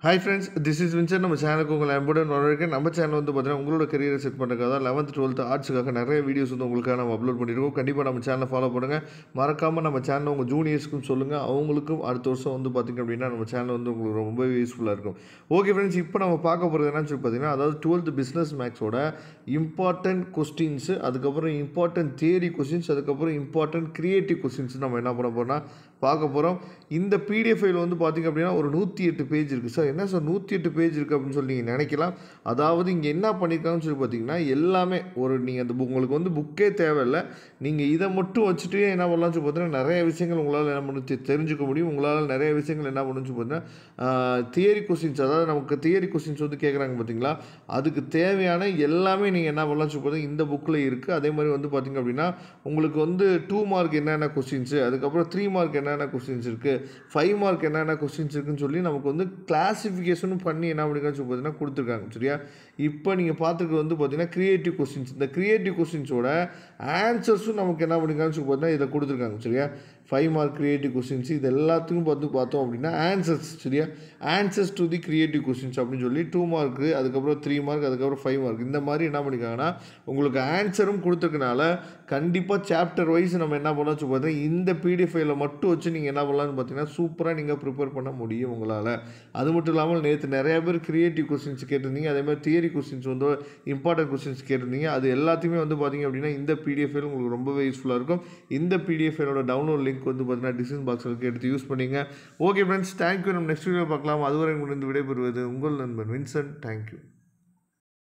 hi friends this is வின்சர் நம்ம சேனலுக்கு உங்களை அன்புடன் வரவேற்கிறேன் நம்ம சேனல் வந்து பார்த்தீங்கன்னா உங்களோட கரியரை செட் பண்ணுறதுக்காக தான் லெவன்த் டுவெல்த் ஆர்ட்ஸுக்காக நிறைய வீடியோஸ் வந்து உங்களுக்காக நம்ம அப்லோட் பண்ணியிருக்கோம் கண்டிப்பாக நம்ம சேனலை ஃபாலோ பண்ணுங்கள் மறக்காமல் நம்ம சேனலை உங்கள் ஜூனியர்ஸ்க்கும் சொல்லுங்கள் அவங்களுக்கும் அடுத்த வருஷம் வந்து பார்த்திங்க அப்படின்னா நம்ம சேனல் வந்து உங்களுக்கு ரொம்பவே யூஸ்ஃபுல்லாக இருக்கும் ஓகே ஃப்ரெண்ட்ஸ் இப்போ நம்ம பார்க்க போகிறது என்னன்னு சொல்லி பார்த்தீங்கன்னா அதாவது டுவெல்த் பிஸ்னஸ் மேக்ஸோட இம்பார்ட்டன்ட் கொஸ்டின்ஸு அதுக்கப்புறம் இம்பார்ட்டன்ட் தியரி கொஸ்டின்ஸ் அதுக்கப்புறம் இம்பார்ட்டன்ட் கிரியேட்டிவ் கொஸ்டின்ஸ் நம்ம என்ன பண்ண போகிறோம்னா பார்க்க போகிறோம் இந்த பிடிஎஃப் ஃபைல் வந்து பார்த்திங்க அப்படின்னா ஒரு நூற்றி எட்டு பேஜ் இருக்குது சார் என்ன சார் நூற்றி எட்டு பேஜ் இருக்குது அப்படின்னு சொல்லி நீங்கள் நினைக்கலாம் அதாவது இங்கே என்ன பண்ணியிருக்காங்கன்னு சொல்லி பார்த்தீங்கன்னா எல்லாமே ஒரு நீங்கள் அந்த book- உங்களுக்கு வந்து புக்கே தேவையில்லை நீங்கள் இதை மட்டும் வச்சுட்டு என்ன பண்ணலாம்னு சொல்லி பார்த்தீங்கன்னா நிறைய விஷயங்கள் உங்களால் என்ன பண்ணு தெ- தெரிஞ்சுக்க முடியும் உங்களால் நிறைய விஷயங்கள் என்ன பண்ணுன்னு சொல்லி பார்த்தீங்கன்னா தியரி கொஸ்டின்ஸ் அதாவது நமக்கு தியரி கொஸ்டின்ஸ் வந்து கேட்குறாங்க பார்த்தீங்களா அதுக்கு தேவையான எல்லாமே நீங்கள் என்ன பண்ணலாம் சொல்லி பார்த்தீங்கன்னா இந்த புக்கில் இருக்குது அதே மாதிரி வந்து பார்த்தீங்க அப்படின்னா உங்களுக்கு வந்து டூ மார்க் என்னென்ன கொஸ்டின்ஸு அதுக்கப்புறம் த்ரீ மார்க் என்னென்ன கொஸ்டின்ஸ் இருக்குது ஃபைவ் மார்க் என்னென்ன கொஸ்டின்ஸ் இருக்குன்னு சொல்லி நமக்கு வந்து கிளாஸிஃபிகேஷனும் பண்ணி என்ன பண்ணிருக்கான்னு சொல்லி பார்த்தீங்கன்னா கொடுத்துருக்காங்க சரியா இப்போ நீங்கள் பார்த்துருக்கு வந்து பார்த்தீங்கன்னா கிரியேட்டிவ் கொஸ்டின்ஸ் இந்த கிரியேட்டிவ் கொஸ்டின்ஸோட ஆன்சர்ஸும் நமக்கு என்ன பண்ணிருக்காங்கன்னு சொல்லி பார்த்தீங்கன்னா இதில் கொடுத்துருக்காங்க சரியா ஃபைவ் மார்க் கிரியேட்டிவ் கொஸ்டின்ஸ் இது எல்லாத்துக்கும் பார்த்து பார்த்தோம் அப்படின்னா ஆன்சர்ஸ் சரியா answers to the creative questions அப்படின்னு சொல்லி டூ மார்க்கு அதுக்கப்புறம் த்ரீ மார்க் அதுக்கப்புறம் ஃபைவ் மார்க் இந்த மாதிரி என்ன பண்ணிருக்காங்கன்னா உங்களுக்கு ஆன்சரும் கொடுத்துருக்கனால கண்டிப்பாக சாப்டர் வைஸ் நம்ம என்ன பண்ணலாம் சொல்லி பார்த்தீங்கன்னா இந்த பிடிஎஃப் ஃபைலை மட்டும் வச்சு நீங்கள் என்ன பண்ணலாம்னு பார்த்தீங்கன்னா சூப்பராக நீங்கள் ப்ரிப்பேர் பண்ண முடியும் உங்களால் அது மட்டும் இல்லாமல் நேற்று நிறைய பேர் கிரியேட்டிவ் கொஸ்டின்ஸ் கேட்டிருந்தீங்க அதே மாதிரி தியரி கொஸ்டின்ஸ் வந்து இம்பார்ட்டன்ட் கொஸ்டின்ஸ் கேட்டிருந்தீங்க அது எல்லாத்தையுமே வந்து பார்த்தீங்க அப்படின்னா இந்த பிடிஎஃப் ஃபைல் உங்களுக்கு ரொம்பவே யூஸ்ஃபுல்லாக இருக்கும் இந்த பிடிஎஃப் ஃபைலோட டவுன்லோட் லிங்க் வந்து பார்த்தீங்கன்னா டிஸ்கிரிப்ஷன் பாக்ஸில் எடுத்து யூஸ் பண்ணிங்க ஓகே ஃப்ரெண்ட்ஸ் தேங்க்யூ நம்ம நெக்ஸ்ட் வீடியோ பார்க்கலாம் அதுவரை உங்களுக்கு விடைபெறுவது உங்கள் நண்பன் வின்சென்ட் தேங்க்யூ